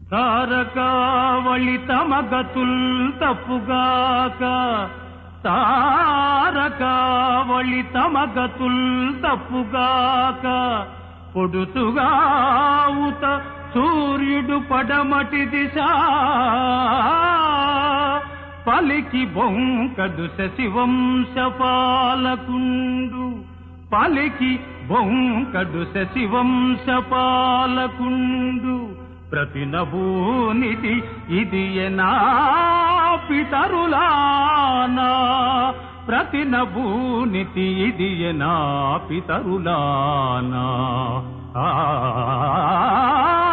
తారకావళి తమ గతుల్ తప్పుగాక తారకావళి తమ గతుల్ తప్పుగాక పొడుతుగావుత సూర్యుడు పడమటి దిశ పలికి బొంకదు శశివంశ పాలకుండు పలికి బొంకడు శశివంశ పాలకుండు ప్రతి నభూనిది ఇది ఎనా పితరులానా ప్రతి నభూనితి ఇది ఎనా పితరులానా ఆ